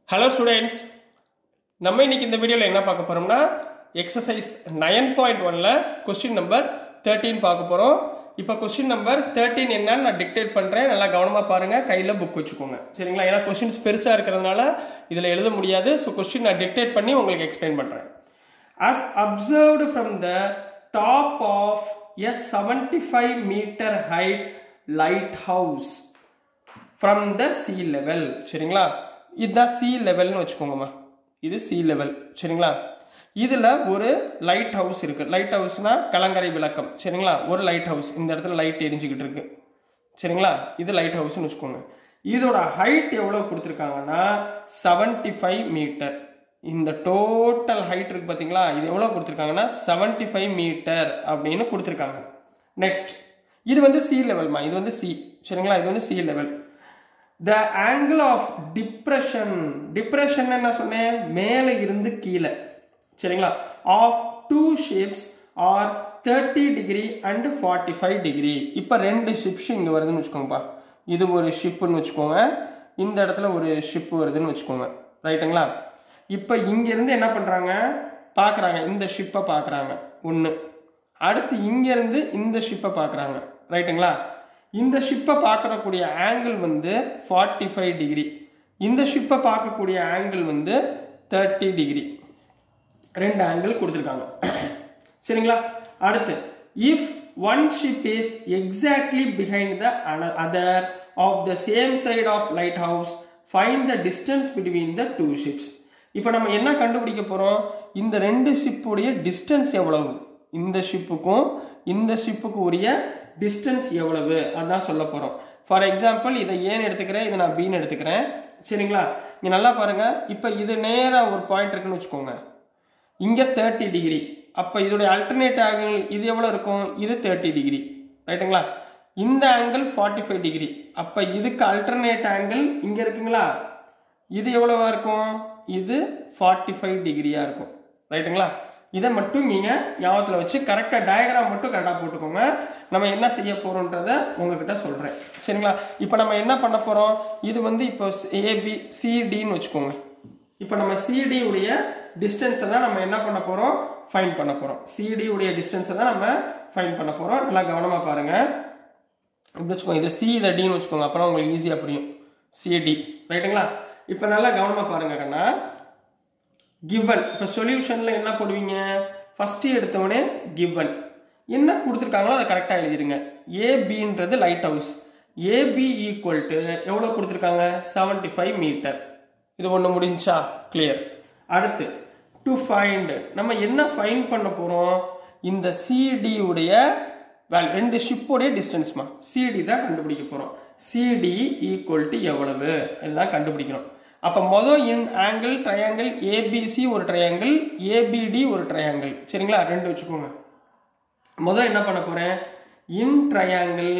hello students நம்ம இன்னைக்கு இந்த வீடியோவில் என்ன பார்க்க போறோம்னா எக்ஸசைஸ் நைன் பாயிண்ட் ஒன்ல கொஸ்டின் நம்பர் தேர்ட்டீன் பார்க்க போறோம் இப்போ கொஸ்டின் நம்பர் தேர்ட்டீன் என்னன்னு நான் டிக்டேட் பண்றேன் நல்லா கவனமா பாருங்க கையில புக் வச்சுக்கோங்க சரிங்களா ஏன்னா கொஸ்டின்ஸ் பெருசா இருக்கிறதுனால இதுல எழுத முடியாது ஸோ கொஸ்டின் நான் டிக்டேட் பண்ணி உங்களுக்கு எக்ஸ்பிளைன் பண்றேன் as observed from the top of a 75 meter height lighthouse from the sea level சரிங்களா இதுதான் sea levelனு வச்சுக்கோங்கம்மா இது sea level சரிங்களா இதுல ஒரு லைட் ஹவுஸ் இருக்கு லைட் ஹவுஸ்னா கலங்கரை விளக்கம் சரிங்களா ஒரு லைட் ஹவுஸ் இந்த இடத்துல லைட் எரிஞ்சுக்கிட்டு இருக்கு சரிங்களா இது லைட் ஹவுஸ்னு வச்சுக்கோங்க இதோட ஹைட் எவ்வளவு கொடுத்துருக்காங்கன்னா 75 ஃபைவ் மீட்டர் இந்த டோட்டல் ஹைட் இருக்கு பாத்தீங்களா இது எவ்வளவு கொடுத்துருக்காங்கன்னா 75 ஃபைவ் மீட்டர் அப்படின்னு கொடுத்துருக்காங்க நெக்ஸ்ட் இது வந்து சி லெவல்மா இது வந்து சி சரிங்களா இது வந்து C level the angle of depression depression என்ன சொன்னேன் மேலே இருந்து கீழே சரிங்களா of two ships are thirty degree and forty five degree இப்போ ரெண்டு ஷிப்ஸ் இங்கே வருதுன்னு வச்சுக்கோங்கப்பா இது ஒரு ஷிப்புன்னு வச்சுக்கோங்க இந்த இடத்துல ஒரு ஷிப் வருதுன்னு வச்சுக்கோங்க ரைட்டுங்களா இப்போ இங்கேருந்து என்ன பண்ணுறாங்க பார்க்குறாங்க இந்த ஷிப்பை பார்க்குறாங்க ஒன்று அடுத்து இங்கேருந்து இந்த ஷிப்பை பார்க்குறாங்க ரைட்டுங்களா இந்த ஷிப்பை பார்க்கறக்கூடிய ஆங்கிள் வந்து ஃபார்ட்டி ஃபைவ் டிகிரி இந்த ஷிப்பை பார்க்கக்கூடிய ஆங்கிள் வந்து தேர்ட்டி டிகிரி ரெண்டு ஆங்கிள் கொடுத்துருக்காங்க சரிங்களா அடுத்து if one ship is exactly behind the other of the same side of lighthouse find the distance between the two ships இப்போ நம்ம என்ன கண்டுபிடிக்க போறோம் இந்த ரெண்டு ஷிப்புடைய டிஸ்டன்ஸ் எவ்வளவு இந்த ஷிப்புக்கும் இந்த ஷிப்புக்கு உரிய டிஸ்டன்ஸ் எவ்வளவு அதான் சொல்ல போறோம் ஃபார் எக்ஸாம்பிள் இதை ஏன்னு எடுத்துக்கிறேன் இதை நான் பின்னு எடுத்துக்கிறேன் சரிங்களா இங்க நல்லா பாருங்க இப்போ இது நேரா ஒரு பாயிண்ட் இருக்குன்னு வச்சுக்கோங்க இங்க தேர்ட்டி டிகிரி அப்ப இதோடைய அல்டர்னேட் ஆங்கிள் இது எவ்வளவு இருக்கும் இது தேர்ட்டி டிகிரி ரைட்டுங்களா இந்த ஆங்கிள் ஃபார்ட்டி ஃபைவ் டிகிரி அப்ப இதுக்கு அல்டர்னேட் ஆங்கிள் இங்க இருக்குங்களா இது எவ்வளவா இருக்கும் இது ஃபார்ட்டி ஃபைவ் டிகிரியா இருக்கும் ரைட்டுங்களா இதை மட்டும் நீங்க ஞாபகத்தில் வச்சு கரெக்டாக டயக்ராம் மட்டும் கரெக்டாக போட்டுக்கோங்க நம்ம என்ன செய்ய போறோன்றத உங்ககிட்ட சொல்றேன் சரிங்களா இப்போ நம்ம என்ன பண்ண போறோம் இது வந்து இப்போ ஏபி சிடின்னு வச்சுக்கோங்க இப்போ நம்ம சிடி உடைய டிஸ்டன்ஸை தான் நம்ம என்ன பண்ண போறோம் ஃபைன் பண்ண போறோம் சிடி உடைய டிஸ்டன்ஸை தான் நம்ம ஃபைன் பண்ண போறோம் நல்லா கவனமா பாருங்க இப்படி வச்சுக்கோங்க இது சி இதை டின்னு வச்சுக்கோங்க அப்புறம் உங்களுக்கு ஈஸியாக புரியும் சிடி ரைட்டுங்களா இப்போ நல்லா கவனமா பாருங்க கண்ணா கிவன் இப்போ சொல்யூஷன்ல என்ன போடுவீங்க ஃபர்ஸ்ட் எடுத்தவொடனே கிவன் என்ன கொடுத்துருக்காங்களோ அதை கரெக்டாக எழுதிருங்க ஏபின்றது lighthouse AB equal to எவ்வளோ கொடுத்துருக்காங்க செவன்டி ஃபைவ் மீட்டர் இது ஒன்று முடிஞ்சா கிளியர் அடுத்து டு ஃபைண்ட் நம்ம என்ன ஃபைண்ட் பண்ண போகிறோம் இந்த சிடி உடைய வேல் ரெண்டு ஷிப்போடைய டிஸ்டன்ஸ்மா சிடி தான் கண்டுபிடிக்க போகிறோம் சிடி ஈக்குவல் டு எவ்வளவு இதுதான் கண்டுபிடிக்கிறோம் அப்போ மொதல் இன் ஆங்கிள் ட்ரையாங்கிள் ஏபிசி ஒரு ட்ரையாங்கிள் ஏபிடி ஒரு ட்ரையாங்கிள் சரிங்களா ரெண்டு வச்சுக்கோங்க முதல் என்ன பண்ண போகிறேன் இன் ட்ரையாங்கிள்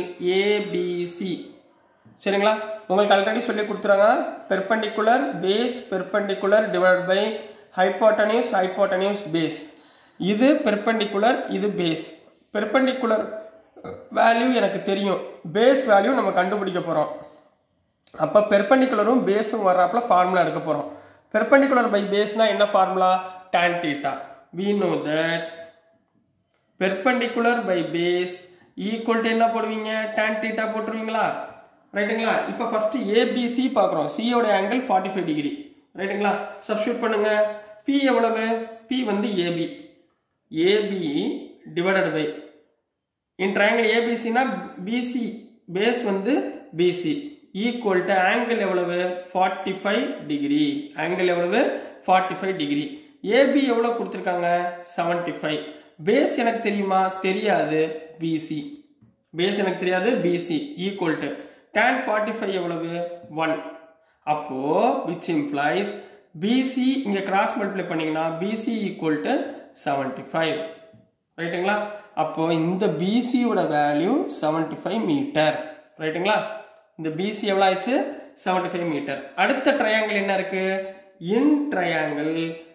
ஏபிசி சரிங்களா உங்களுக்கு ஆல்ரெடி சொல்லி கொடுத்துறாங்க perpendicular base perpendicular divide by hypotenuse hypotenuse base இது பெர்பெண்டிகுலர் இது பேஸ் பெர்பெண்டிகுலர் வேல்யூ எனக்கு தெரியும் பேஸ் வேல்யூ நம்ம கண்டுபிடிக்க போகிறோம் அப்போ பெர்பெண்டிகுலரும் பேஸும் வர்றாப்புல ஃபார்முலா எடுக்க போகிறோம் பெர்பெண்டிகுலர் பை பேஸ்னா என்ன formula tan theta we know that perpendicular by base equal to என்ன போடுவீங்க tan theta போட்டுருவீங்களா ரைட்டுங்களா இப்போ ஃபர்ஸ்ட் ஏபிசி பார்க்குறோம் சியோட ஆங்கிள் ஃபார்ட்டி ஃபைவ் டிகிரி ரைட்டுங்களா சப்ஸ்டியூட் பண்ணுங்க பி எவ்வளவு பி வந்து AB AB divided by in triangle ஏபிசினா பிசி பேஸ் வந்து பிசி ஈக்குவல் டு ஆங்கிள் எவ்வளவு ஃபார்ட்டி ஃபைவ் டிகிரி ஆங்கிள் எவ்வளவு ஃபார்ட்டி ஃபைவ் டிகிரி ஏபி எவ்வளோ கொடுத்துருக்காங்க செவன்டி ஃபைவ் பேஸ் எனக்கு தெரியுமா தெரியாது பிசி பேஸ் எனக்கு தெரியாது BC equal to tan forty five எவ்வளவு ஒன் அப்போ விச் இம்ப்ளைஸ் பிசி இங்கே கிராஸ் மல்டிப்ளை பண்ணீங்கன்னா BC equal to seventy five ரைட்டுங்களா அப்போ இந்த பிசியோட வேல்யூ செவன்டி ஃபைவ் மீட்டர் ரைட்டுங்களா இந்த பிசி எவ்வளோ ஆயிடுச்சு செவன்டி ஃபைவ் மீட்டர் அடுத்த ட்ரையாங்கிள் என்ன இருக்கு இன் ட்ரையாங்கிள்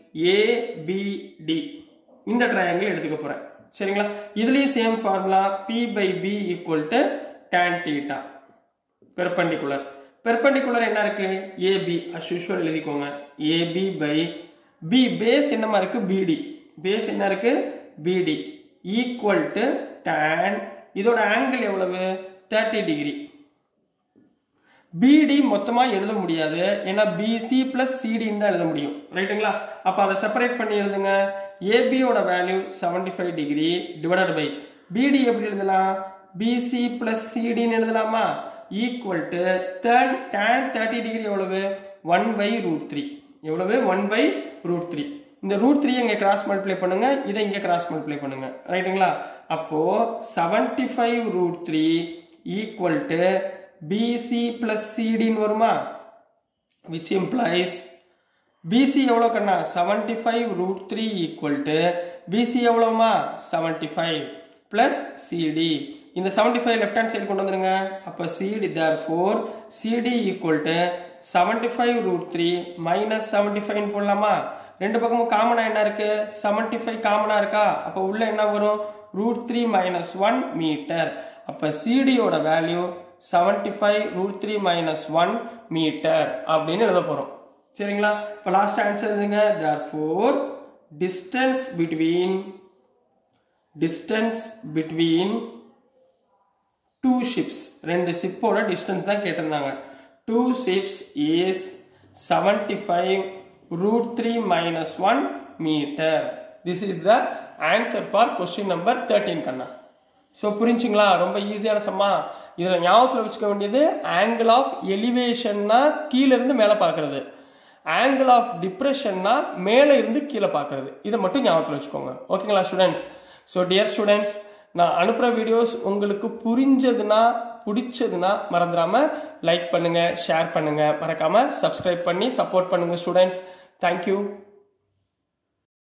ஏபிடி இந்த ட்ரையாங்கிள் எடுத்துக்க போறேன் சரிங்களா இதுலயும் same formula P by B equal to tan theta perpendicular perpendicular என்ன இருக்கு ஏபி அஸ் யூஷுவல் எழுதிக்கோங்க ஏபி பை பி பேஸ் என்னமா இருக்கு பிடி பேஸ் என்ன இருக்கு பிடி ஈக்குவல் டு tan இதோட ஆங்கிள் எவ்வளவு தேர்ட்டி டிகிரி பிடி மொத்தமா எழுத முடியாது ஏன்னா பிசி பிளஸ் சிடின்னு தான் எழுத முடியும் ரைட்டுங்களா அப்ப அதை செப்பரேட் பண்ணி எழுதுங்க ஏபியோட value seventy five degree divided by BD எப்படி எழுதலாம் பிசி பிளஸ் சிடின்னு எழுதலாமா equal to third tan thirty degree எவ்வளவு ஒன் பை ரூட் த்ரீ எவ்வளவு ஒன் பை ரூட் த்ரீ இந்த ரூட் த்ரீ இங்கே கிராஸ் மல்டிப்ளை பண்ணுங்க இதை இங்கே கிராஸ் மல்டிப்ளை பண்ணுங்க ரைட்டுங்களா அப்போ seventy five root three equal to BC plus சிடின்னு வருமா விச் இம்ப்ளைஸ் பிசி எவ்வளோ கண்ணா seventy five root three equal to PC எவ்வளோமா seventy five plus CD இந்த seventy five left hand side கொண்டு வந்துருங்க அப்போ CD therefore CD equal to seventy five root three minus seventy ஃபைவ்னு போடலாமா ரெண்டு பக்கமும் காமனா என்ன இருக்கு செவன்டி ஃபைவ் காமனா இருக்கா அப்போ உள்ள என்ன வரும் root three minus one metre அப்போ சிடியோட value seventy five root three minus one metre அப்படின்னு எழுத போகிறோம் சரிங்களா இப்போ லாஸ்ட் ஆன்சர் எழுதுங்க therefore distance between distance between two ships ரெண்டு ஷிப்போட டிஸ்டன்ஸ் தான் கேட்டிருந்தாங்க two ships is seventy five root three minus one metre this is the answer for question number thirteen கண்ணா ஸோ புரிஞ்சுங்களா ரொம்ப ஈஸியான சம்மா இதில் ஞாபகத்தில் வச்சுக்க வேண்டியது ஆங்கிள் ஆஃப் எலிவேஷன்னா கீழே இருந்து மேலே பார்க்கறது ஆங்கிள் ஆஃப் டிப்ரெஷன்னா மேலே இருந்து கீழே பார்க்கறது இதை மட்டும் ஞாபகத்தில் வச்சுக்கோங்க ஓகேங்களா ஸ்டூடெண்ட்ஸ் ஸோ டியர் ஸ்டூடெண்ட்ஸ் நான் அனுப்புகிற வீடியோஸ் உங்களுக்கு புரிஞ்சதுன்னா பிடிச்சதுன்னா மறந்துடாமல் லைக் பண்ணுங்கள் ஷேர் பண்ணுங்கள் மறக்காமல் சப்ஸ்கிரைப் பண்ணி சப்போர்ட் பண்ணுங்கள் ஸ்டூடெண்ட்ஸ் தேங்க்யூ